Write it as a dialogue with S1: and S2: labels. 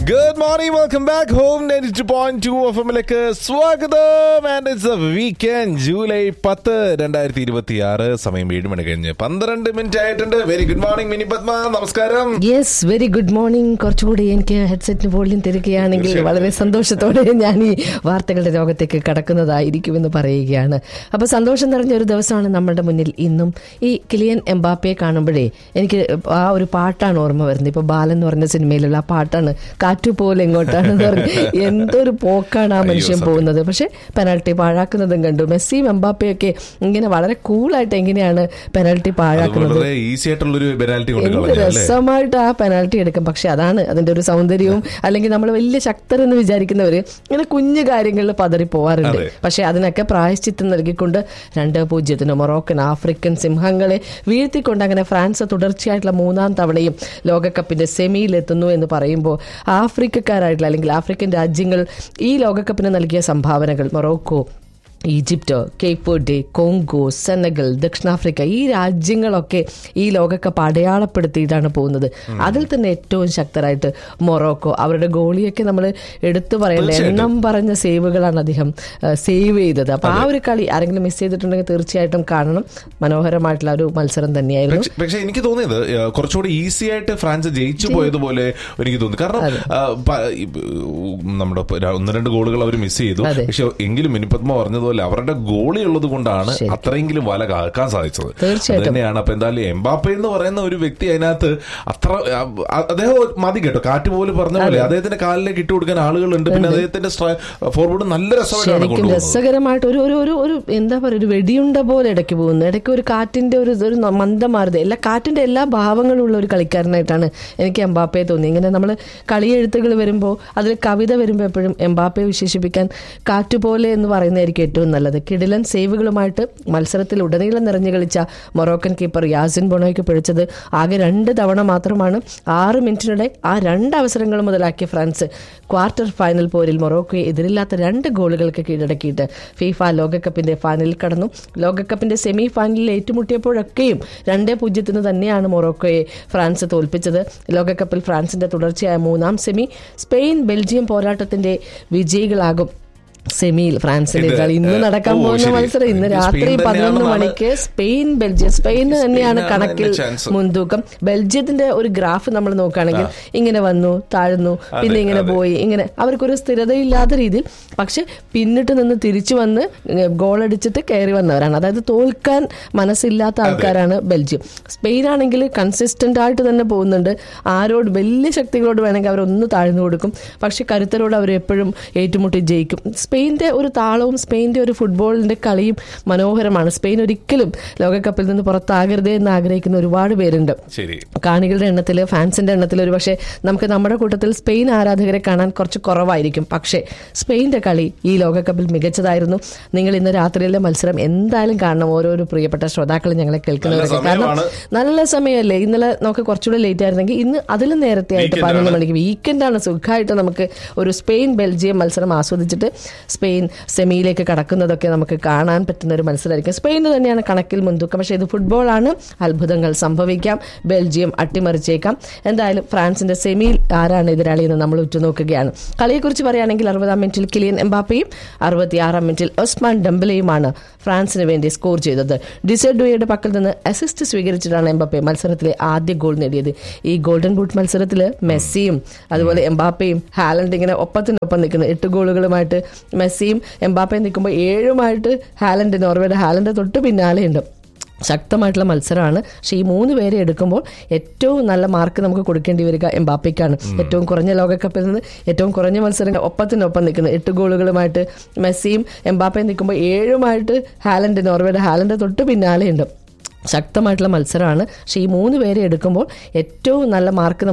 S1: Good morning welcome back home ninety two point two F എമ്മിലേക്ക് സ്വാഗതം and it's a weekend July പത്ത് രണ്ടായിരത്തി ഇരുപത്തി ആറ് സമയം ഏഴ് മണി കഴിഞ്ഞ് പന്ത്രണ്ട് മിനിറ്റ് ആയിട്ടുണ്ട് very good morning Mini Padma നമസ്കാരം
S2: യെസ് വെരി ഗുഡ് മോർണിംഗ് കുറച്ചുകൂടി എനിക്ക് ഹെഡ്സെറ്റിന് വോളിയം തിരിക്കുകയാണെങ്കിൽ വളരെ സന്തോഷത്തോടെ ഞാൻ ഈ വാർത്തകളുടെ ലോകത്തേക്ക് കടക്കുന്നതായിരിക്കുമെന്ന് പറയുകയാണ് അപ്പൊ സന്തോഷം നിറഞ്ഞ ഒരു ദിവസമാണ് നമ്മുടെ മുന്നിൽ ഇന്നും ഈ കിലിയൻ എംബാപ്പയെ കാണുമ്പോഴേ എനിക്ക് ആ ഒരു പാട്ടാണ് ഓർമ്മ വരുന്നത് ഇപ്പൊ ബാലൻ എന്ന് പറഞ്ഞ സിനിമയിലുള്ള ആ പാട്ടാണ് കാറ്റുപോലെ എങ്ങോട്ടാണെന്ന് പറഞ്ഞ് എന്തൊരു പോക്കാണ് ആ മനുഷ്യൻ
S1: സത്യം.
S2: പോകുന്നത് പക്ഷെ പെനാൽറ്റി പാഴാക്കുന്നതും കണ്ടു മെസ്സിയും എംബാപ്പയൊക്കെ ഇങ്ങനെ വളരെ കൂളായിട്ട് എങ്ങനെയാണ് പെനാൽറ്റി
S1: അത്
S2: പാഴാക്കുന്നത്
S1: വളരെ ഈസി ആയിട്ടുള്ളൊരു പെനാൽറ്റി കൊണ്ട്
S2: എന്ത്
S1: കളഞ്ഞു അല്ലേ
S2: രസമായിട്ട് ആ പെനാൽറ്റി എടുക്കും പക്ഷെ അതാണ് അതിന്റെ ഒരു സൗന്ദര്യവും അല്ലെങ്കിൽ നമ്മൾ വലിയ ശക്തരെന്ന് വിചാരിക്കുന്നവര് ഇങ്ങനെ കുഞ്ഞു കാര്യങ്ങളിൽ പതറി പോവാറുണ്ട്
S1: അതെ.
S2: പക്ഷെ അതിനൊക്കെ പ്രായശ്ചിത്തം നൽകിക്കൊണ്ട് രണ്ട് പൂജ്യത്തിന് മൊറോക്കൻ ആഫ്രിക്കൻ സിംഹങ്ങളെ വീഴ്ത്തിക്കൊണ്ട് അങ്ങനെ ഫ്രാൻസ് തുടർച്ചയായിട്ടുള്ള മൂന്നാം തവണയും ലോകകപ്പിന്റെ സെമിയിൽ എത്തുന്നു എന്ന് പറയുമ്പോൾ ആഫ്രിക്കക്കാരായിട്ടുള്ള അല്ലെങ്കിൽ ആഫ്രിക്കൻ രാജ്യങ്ങൾ ഈ ലോകകപ്പിന് നൽകിയ സംഭാവനകൾ Morocco Egypt Cape Verde Congo Senegal ദക്ഷിണാഫ്രിക്ക ഈ രാജ്യങ്ങളൊക്കെ ഈ ലോകകപ്പ് അടയാളപ്പെടുത്തിയിട്ടാണ് പോകുന്നത് അതിൽ തന്നെ ഏറ്റവും ശക്തരായിട്ട് മൊറോക്കോ അവരുടെ ഗോളിയൊക്കെ നമ്മൾ എടുത്തു പറയേണ്ട എണ്ണം പറഞ്ഞ സേവുകളാണ് അദ്ദേഹം സേവ് ചെയ്തത് അപ്പൊ ആ ഒരു കളി ആരെങ്കിലും മിസ് ചെയ്തിട്ടുണ്ടെങ്കിൽ തീർച്ചയായിട്ടും കാണണം മനോഹരമായിട്ടുള്ള ഒരു മത്സരം തന്നെയായിരുന്നു
S1: പക്ഷെ- പക്ഷെ എനിക്ക് തോന്നിയത് ഏഹ്, കുറച്ചുകൂടി ഈസി ആയിട്ട് ഫ്രാൻസ് ജയിച്ചു പോയതുപോലെ എനിക്ക് തോന്നി കാരണം ആ, പ- ഈ, ഉം, നമ്മുടെ ഇപ്പൊ ര- ഒന്ന് രണ്ട് ഗോളുകൾ അവർ മിസ് ചെയ്തു
S2: അതെ.
S1: പക്ഷെ എങ്കിലും മിനിപ്പത്മ പറഞ്ഞതുപോലെ അവരുടെ ഗോളി ഉള്ളത് കൊണ്ടാണ്
S2: ശരി.
S1: അത്രയെങ്കിലും വല കാക്കാൻ സാധിച്ചത്
S2: തീർച്ചയായിട്ടും.
S1: അത് തന്നെയാണ് അപ്പൊ എന്തായാലും എംബാപ്പെ എന്ന് പറയുന്ന ഒരു വ്യക്തി അതിനകത്ത് അത്ര ആ, ആ, അദ്ദേഹം മതി കേട്ടോ കാറ്റ് പോലെ പറഞ്ഞ പോലെ അദ്ദേഹത്തിന്റെ കാലിലേക്ക് ഇട്ട് കൊടുക്കാൻ ആളുകളുണ്ട് പിന്നെ അദ്ദേഹത്തിന്റെ ഫോർവേഡ് നല്ല രസമായിട്ടാണ്
S2: ശരിക്കും
S1: കൊണ്ടുപോകുന്നത്
S2: രസകരമായിട്ട് ഒരു ഒരു ഒരു ഒരു എന്താ പറയുക ഒരു വെടിയുണ്ട പോലെ ഇടയ്ക്ക് പോകുന്നു ഇടയ്ക്ക് ഒരു കാറ്റിന്റെ ഒരു ഒരു മന്ദമാരുത് എല്ലാ കാറ്റിന്റെ എല്ലാ ഭാവങ്ങളും ഉള്ള ഒരു കളിക്കാരനായിട്ടാണ് എനിക്ക് എംബാപ്പയെ തോന്നി ഇങ്ങനെ നമ്മൾ കളിയെഴുത്തുകൾ വരുമ്പോൾ അതിൽ കവിത വരുമ്പോൾ എപ്പോഴും എംബാപ്പയെ വിശേഷിപ്പിക്കാൻ കാറ്റുപോലെ എന്ന് പറയുന്നതായിരിക്കും ഏറ്റവും നല്ലത് കിടിലൻ സേവുകളുമായിട്ട് മത്സരത്തിൽ ഉടനീളം നിറഞ്ഞു കളിച്ച മൊറോക്കൻ കീപ്പർ യാസിൻ ബൊണോയ്ക്ക് പിടിച്ചത് ആകെ രണ്ട് തവണ മാത്രമാണ് ആറ് മിനിറ്റിനിടെ ആ രണ്ട് അവസരങ്ങൾ മുതലാക്കിയ ഫ്രാൻസ് ക്വാർട്ടർ ഫൈനൽ പോരിൽ മൊറോക്കോയെ എതിരില്ലാത്ത രണ്ട് ഗോളുകൾക്ക് കീഴടക്കിയിട്ട് ഫിഫ ലോകകപ്പിന്റെ ഫൈനലിൽ കടന്നു ലോകകപ്പിന്റെ സെമി ഫൈനലിൽ ഏറ്റുമുട്ടിയപ്പോഴൊക്കെയും രണ്ടേ പൂജ്യത്തിന് തന്നെയാണ് മൊറോക്കോയെ ഫ്രാൻസ് തോൽപ്പിച്ചത് ലോകകപ്പിൽ ഫ്രാൻസിന്റെ തുടർച്ചയായ മൂന്നാം സെമി സ്പെയിൻ ബെൽജിയം പോരാട്ടത്തിന്റെ വിജയികളാകും സെമിയിൽ ഫ്രാൻസിന്റെ
S1: ഇത്,
S2: കളി ഇന്ന്
S1: ഏഹ്,
S2: നടക്കാൻ
S1: ഓ,
S2: പോകുന്ന
S1: ശരി.
S2: മത്സരം ഇന്ന്
S1: ഇത്
S2: രാത്രി
S1: സ്പെയിൻ
S2: പതിനൊന്ന്
S1: തന്നെയാണെന്നാണ്
S2: മണിക്ക് സ്പെയിൻ ബെൽജിയം സ്പെയിൻ തന്നെയാണ്
S1: സ്പെയിനാണ്
S2: കണക്കിൽ
S1: അതിന്റെ chance.
S2: മുൻതൂക്കം ബെൽജിയത്തിന്റെ ഒരു ഗ്രാഫ് നമ്മൾ നോക്കുകയാണെങ്കിൽ ഇങ്ങനെ വന്നു താഴ്ന്നു പിന്നെ
S1: അതെ,
S2: ഇങ്ങനെ
S1: അതെ.
S2: പോയി ഇങ്ങനെ അവർക്കൊരു സ്ഥിരതയില്ലാത്ത രീതിയിൽ പക്ഷെ പിന്നിട്ട് നിന്ന് തിരിച്ചു വന്ന് ഗോൾ അടിച്ചിട്ട് കയറി വന്നവരാണ് അതായത് തോൽക്കാൻ മനസ്സില്ലാത്ത ആൾക്കാരാണ് ബെൽജിയം സ്പെയിൻ ആണെങ്കിൽ കൺസിസ്റ്റന്റ് ആയിട്ട് തന്നെ പോകുന്നുണ്ട് ആരോട് വലിയ ശക്തികളോട് വേണമെങ്കിൽ അവരൊന്ന് താഴ്ന്നു കൊടുക്കും പക്ഷെ കരുത്തരോട് അവർ എപ്പോഴും ഏറ്റുമുട്ടി ജയിക്കും സ്പെയിന്റെ ഒരു താളവും സ്പെയിന്റെ ഒരു ഫുട്ബോളിന്റെ കളിയും മനോഹരമാണ് സ്പെയിൻ ഒരിക്കലും ലോകകപ്പിൽ നിന്ന് പുറത്താകരുതേ എന്ന് ആഗ്രഹിക്കുന്ന ഒരുപാട് പേരുണ്ട്
S1: ശരി
S2: കാണികളുടെ എണ്ണത്തിൽ ഫാൻസിന്റെ എണ്ണത്തിൽ ഒരു പക്ഷേ നമുക്ക് നമ്മുടെ കൂട്ടത്തിൽ സ്പെയിൻ ആരാധകരെ കാണാൻ കുറച്ച് കുറവായിരിക്കും പക്ഷേ സ്പെയിന്റെ കളി ഈ ലോകകപ്പിൽ മികച്ചതായിരുന്നു നിങ്ങൾ ഇന്ന് രാത്രിയിലെ മത്സരം എന്തായാലും കാണണം ഓരോരോ പ്രിയപ്പെട്ട ശ്രോതാക്കൾ ഞങ്ങളെ കേൾക്കുന്നവരൊക്കെ
S1: നല്ല
S2: കാരണം
S1: സമയമാണ്.
S2: നല്ല സമയമല്ലേ ഇന്നലെ നമുക്ക് കുറച്ചുകൂടെ ലേറ്റ് ആയിരുന്നെങ്കിൽ ഇന്ന് അതിലും നേരത്തെ ആയിട്ട്
S1: Weekend
S2: പതിനൊന്ന്
S1: ആണ്.
S2: മണിക്ക് വീക്കെൻഡാണ് സുഖമായിട്ട് നമുക്ക് ഒരു സ്പെയിൻ ബെൽജിയം മത്സരം ആസ്വദിച്ചിട്ട് സ്പെയിൻ സെമിയിലേക്ക് കടക്കുന്നതൊക്കെ നമുക്ക് കാണാൻ പറ്റുന്ന ഒരു മത്സരമായിരിക്കും സ്പെയിന് തന്നെയാണ് കണക്കിൽ മുൻതൂക്കം പക്ഷേ ഇത് ഫുട്ബോളാണ് അത്ഭുതങ്ങൾ സംഭവിക്കാം ബെൽജിയം അട്ടിമറിച്ചേക്കാം എന്തായാലും ഫ്രാൻസിന്റെ സെമിയിൽ ആരാണ് എതിരാളി എന്ന് നമ്മൾ ഉറ്റുനോക്കുകയാണ് കളിയെക്കുറിച്ച് പറയുകയാണെങ്കിൽ അറുപതാം മിനിറ്റിൽ കിലിയൻ എംബാപ്പയും അറുപത്തിയാറാം മിനിറ്റിൽ ഒസ്മാൻ ഡംബലയുമാണ് ഫ്രാൻസിന് വേണ്ടി സ്കോർ ചെയ്തത് ഡിസെഡുയയുടെ പക്കൽ നിന്ന് അസിസ്റ്റ് സ്വീകരിച്ചിട്ടാണ് എംബാപ്പെ മത്സരത്തിലെ ആദ്യ ഗോൾ നേടിയത് ഈ ഗോൾഡൻ ബൂട്ട് മത്സരത്തിൽ മെസ്സിയും അതുപോലെ എംബാപ്പയും ഹാലൻഡ് ഇങ്ങനെ ഒപ്പത്തിനൊപ്പം നിൽക്കുന്നു എട്ട് ഗോളുകളുമായിട്ട് മെസ്സിയും എംബാപ്പയും നിൽക്കുമ്പോൾ ഏഴുമായിട്ട് ഹാലൻഡ് നോർവേയുടെ ഹാലൻഡ് തൊട്ട് പിന്നാലെയുണ്ട് ശക്തമായിട്ടുള്ള മത്സരമാണ് പക്ഷേ ഈ മൂന്ന് പേരെ എടുക്കുമ്പോൾ ഏറ്റവും നല്ല മാർക്ക് നമുക്ക് കൊടുക്കേണ്ടി വരിക എംബാപ്പയ്ക്കാണ് ഏറ്റവും കുറഞ്ഞ ലോകകപ്പിൽ നിന്ന് ഏറ്റവും കുറഞ്ഞ മത്സരം ഒപ്പത്തിനൊപ്പം നിൽക്കുന്നത് എട്ട് ഗോളുകളുമായിട്ട് മെസ്സിയും എംബാപ്പയും നിൽക്കുമ്പോൾ ഏഴുമായിട്ട് ഹാലൻഡ് നോർവേയുടെ ഹാലൻഡ് തൊട്ട് പിന്നാലെയുണ്ട് ശക്തമായിട്ടുള്ള മത്സരമാണ് പക്ഷേ ഈ മൂന്ന് പേരെ എടുക്കുമ്പോൾ ഏറ്റവും നല്ല മാർക്ക്